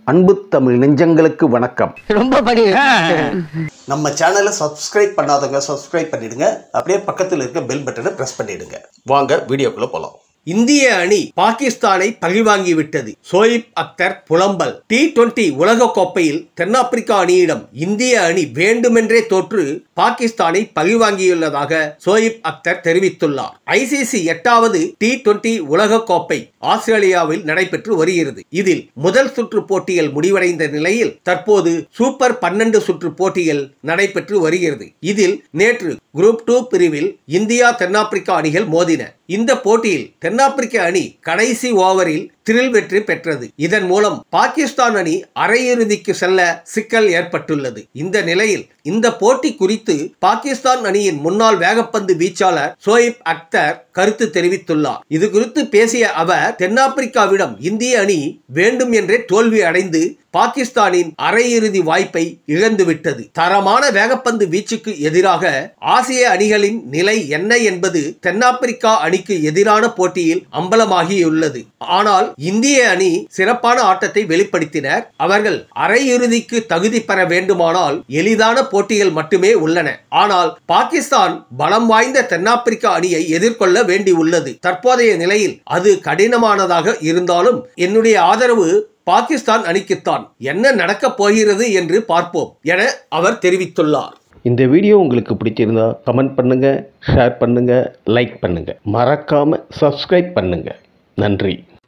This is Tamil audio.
அன்பு தமிழ் நெஞ்சங்களுக்கு வணக்கம் ரொம்ப படி நம்ம சேனலை சப்ஸ்கிரைப் பண்ணாதவங்க சப்ஸ்கிரைப் பண்ணிடுங்க அப்படியே பக்கத்தில் இருக்க பெல் பட்டனை பிரஸ் பண்ணிடுங்க வாங்க வீடியோக்குள்ள போலாம் இந்திய அணி பாகிஸ்தானை பழிவாங்கி விட்டது சோயிப் அக்தர் புலம்பல் டி டுவெண்டி உலக கோப்பையில் தென்னாப்பிரிக்கா அணியிடம் இந்திய அணி வேண்டுமென்றே தோற்று பாகிஸ்தானை பழிவாங்கியுள்ளதாக சோயிப் அக்தர் தெரிவித்துள்ளார் ஐசிசி எட்டாவது டி டுவெண்டி உலக கோப்பை ஆஸ்திரேலியாவில் நடைபெற்று வருகிறது இதில் முதல் சுற்று போட்டிகள் முடிவடைந்த நிலையில் தற்போது சூப்பர் பன்னெண்டு சுற்று போட்டிகள் நடைபெற்று வருகிறது இதில் நேற்று குரூப் டூ பிரிவில் இந்தியா தென்னாப்பிரிக்கா அணிகள் மோதின இந்த போட்டியில் தென்னாப்பிரிக்க அணி கடைசி ஓவரில் த்ரில் வெற்றி பெற்றது இதன் மூலம் பாகிஸ்தான் அணி அரையிறுதிக்கு செல்ல சிக்கல் ஏற்பட்டுள்ளது இந்த நிலையில் இந்த போட்டி குறித்து பாகிஸ்தான் அணியின் முன்னாள் வேகப்பந்து வீச்சாளர் சோயிப் அக்தர் கருத்து தெரிவித்துள்ளார் இது குறித்து பேசிய அவர் தென்னாப்பிரிக்காவிடம் இந்திய அணி வேண்டும் என்றே தோல்வி அடைந்து பாகிஸ்தானின் அரையிறுதி வாய்ப்பை இழந்துவிட்டது தரமான வேகப்பந்து வீச்சுக்கு எதிராக ஆசிய அணிகளின் நிலை என்ன என்பது தென்னாப்பிரிக்கா அணிக்கு எதிரான போட்டியில் அம்பலமாகியுள்ளது ஆனால் இந்திய அணி சிறப்பான ஆட்டத்தை வெளிப்படுத்தினர் அவர்கள் அரையிறுதிக்கு தகுதி பெற வேண்டுமானால் எளிதான போட்டிகள் மட்டுமே உள்ளன ஆனால் பாகிஸ்தான் பலம் வாய்ந்த தென்னாப்பிரிக்கா அணியை எதிர்கொள்ள வேண்டியுள்ளது தற்போதைய நிலையில் அது கடினமானதாக இருந்தாலும் என்னுடைய ஆதரவு பாகிஸ்தான் அணிக்குத்தான் என்ன நடக்கப் போகிறது என்று பார்ப்போம் என அவர் தெரிவித்துள்ளார் இந்த வீடியோ உங்களுக்கு பிடிச்சிருந்தா கமெண்ட் பண்ணுங்க ஷேர் பண்ணுங்க லைக் பண்ணுங்க மறக்காம சப்ஸ்கிரைப் பண்ணுங்க நன்றி